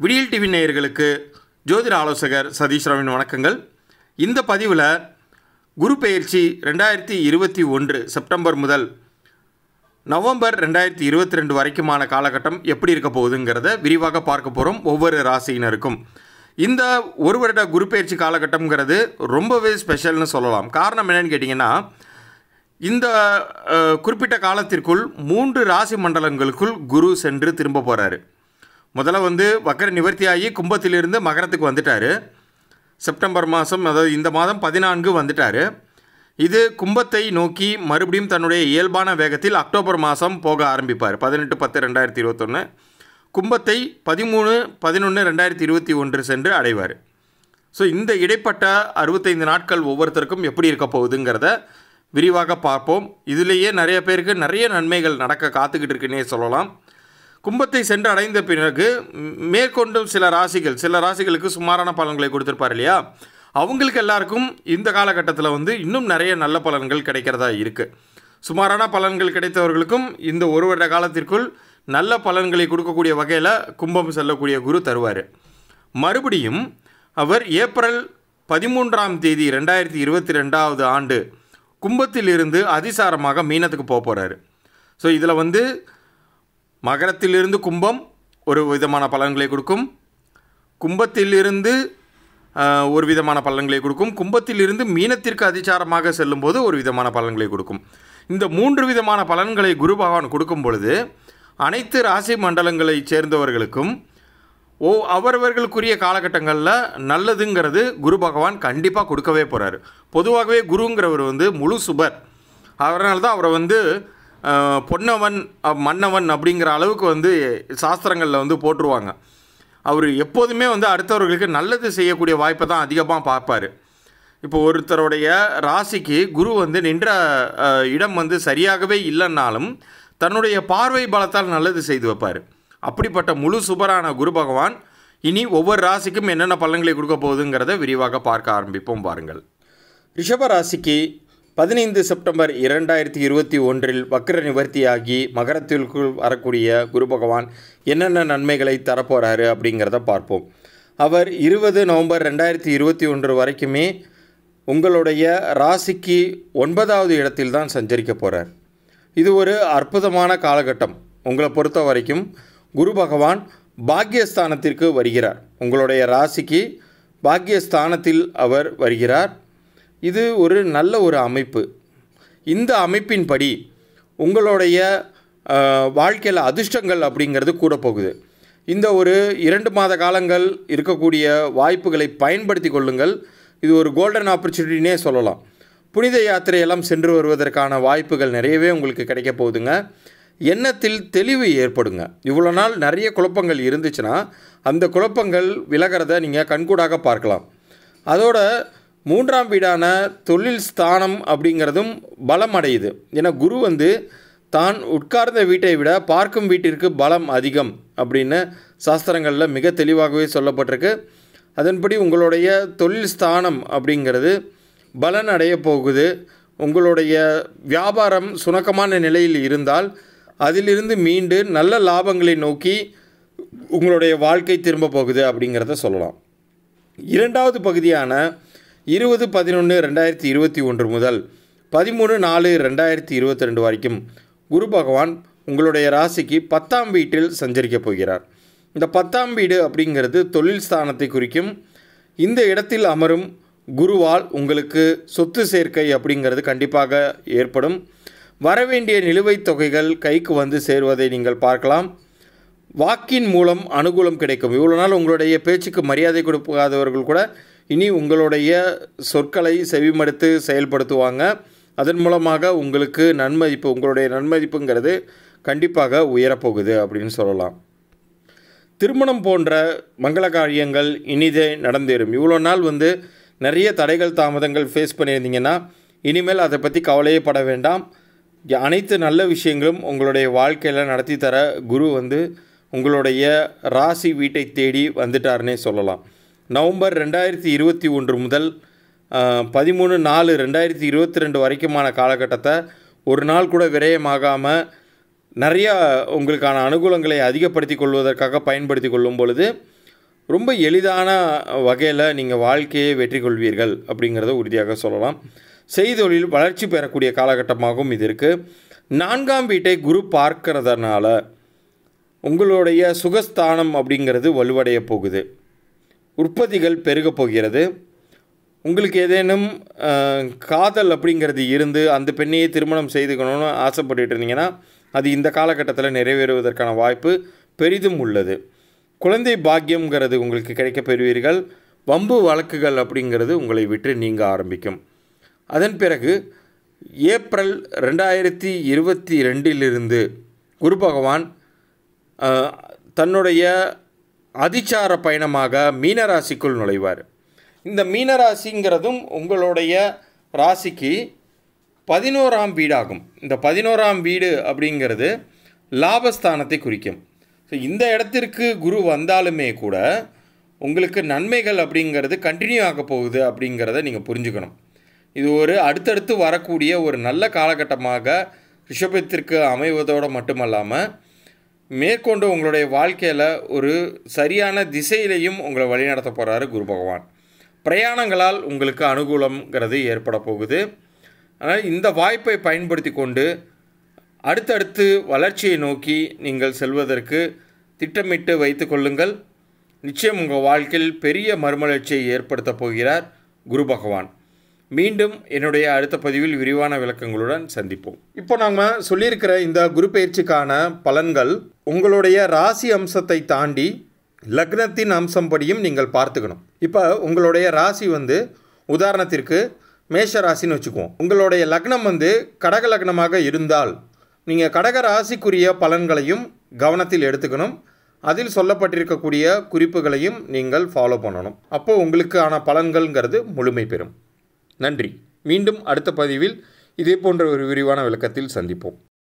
விடியல் டிவி நேயர்களுக்கு ஜோதிட ஆலோசகர் சதீஷ் ராவின் வணக்கங்கள் இந்த பதிவில் குரு பெயர்ச்சி ரெண்டாயிரத்தி இருபத்தி ஒன்று செப்டம்பர் முதல் நவம்பர் ரெண்டாயிரத்தி இருபத்தி ரெண்டு வரைக்குமான காலகட்டம் எப்படி இருக்க போகுதுங்கிறத விரிவாக பார்க்க போகிறோம் ஒவ்வொரு ராசியினருக்கும் இந்த ஒரு வருட குரு பெயர்ச்சி காலகட்டம்ங்கிறது ரொம்பவே ஸ்பெஷல்னு சொல்லலாம் காரணம் என்னன்னு கேட்டிங்கன்னா இந்த அஹ், குறிப்பிட்ட காலத்திற்குள் மூன்று ராசி மண்டலங்களுக்குள் குரு சென்று திரும்ப போகிறாரு முதல்ல வந்து வக்கர நிவர்த்தியாகி கும்பத்திலிருந்து மகரத்துக்கு வந்துட்டார் செப்டம்பர் மாதம் அதாவது இந்த மாதம் பதினான்கு வந்துட்டார் இது கும்பத்தை நோக்கி மறுபடியும் தன்னுடைய இயல்பான வேகத்தில் அக்டோபர் மாதம் போக ஆரம்பிப்பார் பதினெட்டு பத்து ரெண்டாயிரத்தி இருபத்தொன்று கும்பத்தை பதிமூணு பதினொன்று ரெண்டாயிரத்தி இருபத்தி ஒன்று சென்று அடைவார் ஸோ இந்த இடைப்பட்ட அறுபத்தைந்து நாட்கள் ஒவ்வொருத்தருக்கும் எப்படி இருக்க போகுதுங்கிறத விரிவாக பார்ப்போம் இதுலேயே நிறைய பேருக்கு நிறைய நன்மைகள் நடக்க காத்துக்கிட்டு இருக்குன்னே சொல்லலாம் கும்பத்தை சென்று அடைந்த பிறகு ம், மேற்கொண்டும் சில ராசிகள் சில ராசிகளுக்கு சுமாரான பலன்களை கொடுத்துருப்பார் இல்லையா அவங்களுக்கு எல்லாருக்கும் இந்த காலகட்டத்தில் வந்து இன்னும் நிறைய நல்ல பலன்கள் கிடைக்கிறதா இருக்குது சுமாரான பலன்கள் கிடைத்தவர்களுக்கும் இந்த ஒரு வருட காலத்திற்குள் நல்ல பலன்களை கொடுக்கக்கூடிய வகையில் கும்பம் செல்லக்கூடிய குரு தருவார் மறுபடியும் அவர் ஏப்ரல் பதிமூன்றாம் தேதி ரெண்டாயிரத்தி இருபத்தி ரெண்டாவது ஆண்டு கும்பத்திலிருந்து அதிசாரமாக மீனத்துக்கு போக போகிறாரு ஸோ இதில் வந்து மகரத்திலிருந்து கும்பம் ஒரு விதமான பலன்களை கொடுக்கும் கும்பத்திலிருந்து ஆஹ், ஒரு விதமான பலன்களை கொடுக்கும் கும்பத்திலிருந்து மீனத்திற்கு அதிசாரமாக செல்லும்போது ஒரு விதமான பலன்களை கொடுக்கும் இந்த மூன்று விதமான பலன்களை குரு பகவான் கொடுக்கும் பொழுது அனைத்து ராசி மண்டலங்களைச் சேர்ந்தவர்களுக்கும் ஓ அவரவர்களுக்குரிய காலகட்டங்களில் நல்லதுங்கிறது குரு பகவான் கண்டிப்பாக கொடுக்கவே போகிறாரு பொதுவாகவே குருங்கிறவர் வந்து முழு சுபர் அதனால தான் அவரை வந்து அஹ், பொன்னவன் அஹ், மன்னவன் அப்படிங்கிற அளவுக்கு வந்து சாஸ்திரங்களில் வந்து போட்டுருவாங்க அவர் எப்போதுமே வந்து அடுத்தவர்களுக்கு நல்லது செய்யக்கூடிய வாய்ப்பை தான் அதிகமாக பார்ப்பார் இப்போ ஒருத்தருடைய ராசிக்கு குரு வந்து நின்ற அஹ், இடம் வந்து சரியாகவே இல்லைன்னாலும் தன்னுடைய பார்வை பலத்தால் நல்லது செய்து வைப்பார் அப்படிப்பட்ட முழு சுபரான குரு பகவான் இனி ஒவ்வொரு ராசிக்கும் என்னென்ன பலன்களை கொடுக்க போகுதுங்கிறத விரிவாக பார்க்க ஆரம்பிப்போம் பாருங்கள் ரிஷப ராசிக்கு பதினைந்து செப்டம்பர் இரண்டாயிரத்தி இருபத்தி ஒன்றில் வக்ர நிவர்த்தியாகி மகரத்திற்குள் வரக்கூடிய குரு பகவான் என்னென்ன நன்மைகளை தரப்போகிறாரு அப்படிங்கிறத பார்ப்போம் அவர் இருபது நவம்பர் ரெண்டாயிரத்தி இருபத்தி ஒன்று வரைக்குமே உங்களுடைய ராசிக்கு ஒன்பதாவது இடத்தில் தான் சஞ்சரிக்க போகிறார் இது ஒரு அற்புதமான காலகட்டம் உங்களை பொறுத்த வரைக்கும் குரு பகவான் பாக்கியஸ்தானத்திற்கு வருகிறார் உங்களுடைய ராசிக்கு பாக்கியஸ்தானத்தில் அவர் வருகிறார் இது ஒரு நல்ல ஒரு அமைப்பு இந்த அமைப்பின்படி உங்களுடைய வாழ்க்கையில் அதிர்ஷ்டங்கள் அப்படிங்கிறது கூட போகுது இந்த ஒரு இரண்டு மாத காலங்கள் இருக்கக்கூடிய வாய்ப்புகளை பயன்படுத்தி கொள்ளுங்கள் இது ஒரு கோல்டன் ஆப்பர்ச்சுனிட்டினே சொல்லலாம் புனித யாத்திரையெல்லாம் சென்று வருவதற்கான வாய்ப்புகள் நிறையவே உங்களுக்கு கிடைக்க போகுதுங்க எண்ணத்தில் தெளிவு ஏற்படுங்க இவ்வளோ நாள் நிறைய குழப்பங்கள் இருந்துச்சுன்னா அந்த குழப்பங்கள் விலகிறத நீங்கள் கண்கூடாக பார்க்கலாம் அதோட மூன்றாம் வீடான தொழில் ஸ்தானம் அப்படிங்கிறதும் பலம் அடையுது ஏன்னா குரு வந்து தான் உட்கார்ந்த வீட்டை விட பார்க்கும் வீட்டிற்கு பலம் அதிகம் அப்படின்னு சாஸ்திரங்களில் மிக தெளிவாகவே சொல்லப்பட்டிருக்கு அதன்படி உங்களுடைய தொழில் ஸ்தானம் அப்படிங்கிறது பலன் அடைய போகுது உங்களுடைய வியாபாரம் சுணக்கமான நிலையில் இருந்தால் அதிலிருந்து மீண்டு நல்ல லாபங்களை நோக்கி உங்களுடைய வாழ்க்கை திரும்ப போகுது அப்படிங்கிறத சொல்லலாம் இரண்டாவது பகுதியான இருபது பதினொன்று ரெண்டாயிரத்தி இருபத்தி ஒன்று முதல் பதிமூணு நாலு ரெண்டாயிரத்தி இருபத்தி ரெண்டு வரைக்கும் குரு பகவான் உங்களுடைய ராசிக்கு பத்தாம் வீட்டில் சஞ்சரிக்கப் போகிறார் இந்த பத்தாம் வீடு அப்படிங்கிறது தொழில் ஸ்தானத்தை குறிக்கும் இந்த இடத்தில் அமரும் குருவால் உங்களுக்கு சொத்து சேர்க்கை அப்படிங்கிறது கண்டிப்பாக ஏற்படும் வரவேண்டிய நிலுவைத் தொகைகள் கைக்கு வந்து சேருவதை நீங்கள் பார்க்கலாம் வாக்கின் மூலம் அனுகூலம் கிடைக்கும் இவ்வளோ நாள் உங்களுடைய பேச்சுக்கு மரியாதை கொடுக்காதவர்கள் கூட இனி உங்களுடைய சொற்களை செவிமடுத்து செயல்படுத்துவாங்க அதன் மூலமாக உங்களுக்கு நன்மதிப்பு உங்களுடைய நன்மதிப்புங்கிறது கண்டிப்பாக உயரப்போகுது அப்படின்னு சொல்லலாம் திருமணம் போன்ற மங்கள காரியங்கள் இனிதே நடந்தேறும் இவ்வளோ நாள் வந்து நிறைய தடைகள் தாமதங்கள் ஃபேஸ் பண்ணியிருந்தீங்கன்னா இனிமேல் அதை பற்றி கவலையே பட வேண்டாம் ய- அனைத்து நல்ல விஷயங்களும் உங்களுடைய வாழ்க்கையில் நடத்தி தர குரு வந்து உங்களுடைய ராசி வீட்டை தேடி வந்துட்டாருன்னே சொல்லலாம் நவம்பர் ரெண்டாயிரத்தி இருபத்தி ஒன்று முதல் பதிமூணு நாலு ரெண்டாயிரத்தி இருபத்தி ரெண்டு வரைக்குமான காலகட்டத்தை ஒரு நாள் கூட விரயமாகாமல் நிறையா உங்களுக்கான அனுகூலங்களை அதிகப்படுத்தி கொள்வதற்காக பயன்படுத்தி கொள்ளும் பொழுது ரொம்ப எளிதான வகையில் நீங்கள் வாழ்க்கையை வெற்றி கொள்வீர்கள் அப்படிங்கிறத உறுதியாக சொல்லலாம் செய்தொழில் வளர்ச்சி பெறக்கூடிய காலகட்டமாகவும் இது இருக்குது நான்காம் வீட்டை குரு பார்க்கறதுனால உங்களுடைய சுகஸ்தானம் அப்படிங்கிறது வலுவடைய போகுது உற்பத்திகள் பெருகப் போகிறது உங்களுக்கு ஏதேனும் அஹ், காதல் அப்படிங்கிறது இருந்து அந்த பெண்ணையே திருமணம் செய்துக்கணும்னு ஆசைப்பட்டுட்டு இருந்தீங்கன்னா அது இந்த காலகட்டத்தில் நிறைவேறுவதற்கான வாய்ப்பு பெரிதும் உள்ளது குழந்தை பாக்கியம்ங்கிறது உங்களுக்கு கிடைக்கப் பெறுவீர்கள் வம்பு வழக்குகள் அப்படிங்கிறது உங்களை விட்டு நீங்க ஆரம்பிக்கும் அதன் பிறகு ஏப்ரல் ரெண்டாயிரத்தி இருபத்தி ரெண்டிலிருந்து குரு பகவான் அஹ், தன்னுடைய அதிச்சார பயணமாக மீனராசிக்குள் நுழைவார் இந்த மீனராசிங்கிறதும் உங்களுடைய ராசிக்கு பதினோராம் வீடாகும் இந்த பதினோராம் வீடு அப்படிங்கிறது லாபஸ்தானத்தை குறிக்கும் ஸோ இந்த இடத்திற்கு குரு வந்தாலுமே கூட உங்களுக்கு நன்மைகள் அப்படிங்கிறது கண்டினியூ ஆக போகுது அப்படிங்கிறத நீங்கள் புரிஞ்சுக்கணும் இது ஒரு அடுத்தடுத்து வரக்கூடிய ஒரு நல்ல காலகட்டமாக ரிஷபத்திற்கு அமைவதோடு மட்டுமல்லாமல் மேற்கொண்டு உங்களுடைய வாழ்க்கையில் ஒரு சரியான திசையிலையும் உங்களை வழிநடத்த போகிறாரு குரு பகவான் பிரயாணங்களால் உங்களுக்கு அனுகூலங்கிறது ஏற்பட போகுது அதனால் இந்த வாய்ப்பை பயன்படுத்தி கொண்டு அடுத்தடுத்து வளர்ச்சியை நோக்கி நீங்கள் செல்வதற்கு திட்டமிட்டு வைத்து கொள்ளுங்கள் நிச்சயம் உங்கள் வாழ்க்கையில் பெரிய மறுமலர்ச்சியை ஏற்படுத்தப் போகிறார் குரு பகவான் மீண்டும் என்னுடைய அடுத்த பதிவில் விரிவான விளக்கங்களுடன் சந்திப்போம் இப்போ நாம் சொல்லியிருக்கிற இந்த குரு பயிற்சிக்கான பலன்கள் உங்களுடைய ராசி அம்சத்தை தாண்டி லக்னத்தின் அம்சம் படியும் நீங்கள் பார்த்துக்கணும் இப்போ உங்களுடைய ராசி வந்து உதாரணத்திற்கு மேஷ ராசின்னு வச்சுக்குவோம் உங்களுடைய லக்னம் வந்து கடக லக்னமாக இருந்தால் நீங்கள் கடக ராசிக்குரிய பலன்களையும் கவனத்தில் எடுத்துக்கணும் அதில் சொல்லப்பட்டிருக்கக்கூடிய குறிப்புகளையும் நீங்கள் ஃபாலோ பண்ணணும் அப்போ உங்களுக்கான பலன்கள்ங்கிறது முழுமை பெறும் நன்றி மீண்டும் அடுத்த பதிவில் இதே போன்ற ஒரு விரிவான விளக்கத்தில் சந்திப்போம்